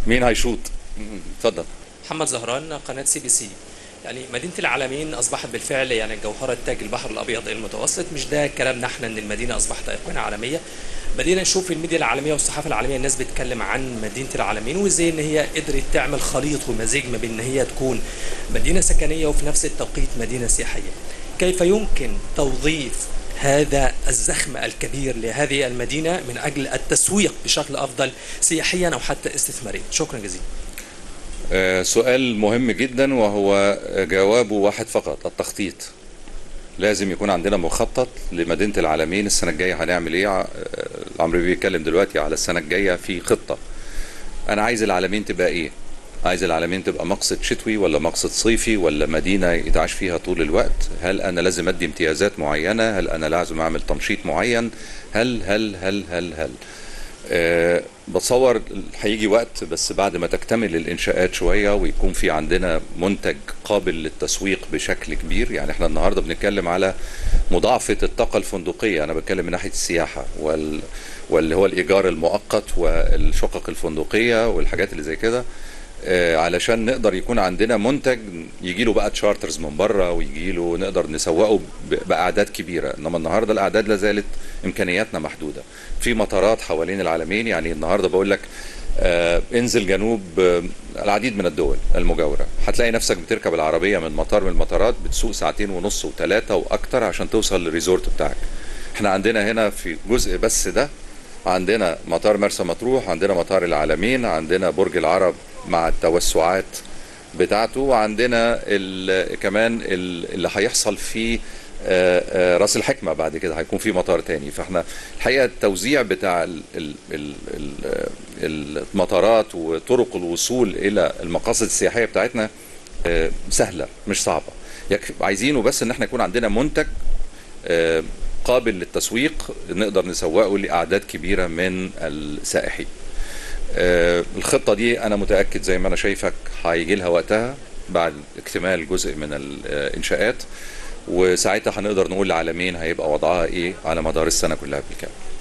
مين هيشوط اتفضل محمد زهران قناة سي بي سي يعني مدينة العالمين أصبحت بالفعل يعني جوهرة تاج البحر الأبيض المتوسط مش ده كلامنا احنا إن المدينة أصبحت أيقونة عالمية بدينا نشوف في الميديا العالمية والصحافة العالمية الناس بتتكلم عن مدينة العالمين وإزاي إن هي قدرت تعمل خليط ومزيج ما بين إن هي تكون مدينة سكنية وفي نفس التوقيت مدينة سياحية كيف يمكن توظيف هذا الزخم الكبير لهذه المدينة من أجل التسويق بشكل أفضل سياحيا أو حتى استثماريا شكرا جزيلا آه، سؤال مهم جدا وهو جوابه واحد فقط التخطيط لازم يكون عندنا مخطط لمدينة العالمين السنة الجاية هنعمل ايه ع- آه، عمرو بيتكلم دلوقتي على السنة الجاية في خطة انا عايز العالمين تبقى ايه عايز العالمين تبقى مقصد شتوي ولا مقصد صيفي ولا مدينة يتعاش فيها طول الوقت هل انا لازم ادي امتيازات معينة هل انا لازم اعمل تنشيط معين هل هل هل هل هل أه بتصور هيجي وقت بس بعد ما تكتمل الانشاءات شويه ويكون في عندنا منتج قابل للتسويق بشكل كبير يعني احنا النهارده بنتكلم على مضاعفه الطاقه الفندقيه انا بتكلم من ناحيه السياحه وال واللي هو الايجار المؤقت والشقق الفندقيه والحاجات اللي زي كده آه، علشان نقدر يكون عندنا منتج يجي له بقى تشارترز من بره ويجي له نقدر نسوقه ب- باعداد كبيره انما النهارده الاعداد لا زالت امكانياتنا محدوده في مطارات حوالين العالمين يعني النهارده بقول لك آه انزل جنوب آه العديد من الدول المجاوره هتلاقي نفسك بتركب العربيه من مطار من المطارات بتسوق ساعتين ونص وثلاثه واكتر عشان توصل للريزورت بتاعك احنا عندنا هنا في جزء بس ده عندنا مطار مرسى مطروح عندنا مطار العالمين عندنا برج العرب مع التوسعات بتاعته وعندنا ال كمان ال- اللي هيحصل في آه، آه، راس الحكمه بعد كده هيكون في مطار تاني فاحنا الحقيقه التوزيع بتاع ال- ال- ال- ال- المطارات وطرق الوصول الى المقاصد السياحيه بتاعتنا آه، سهله مش صعبه يكفي عايزينه بس ان احنا يكون عندنا منتج آه، قابل للتسويق نقدر نسوقه لاعداد كبيره من السائحين آه، الخطه دي انا متاكد زي ما انا شايفك هيجي لها وقتها بعد اكتمال جزء من الانشاءات وساعتها هنقدر نقول العالمين هيبقى وضعها ايه على مدار السنه كلها بالكامل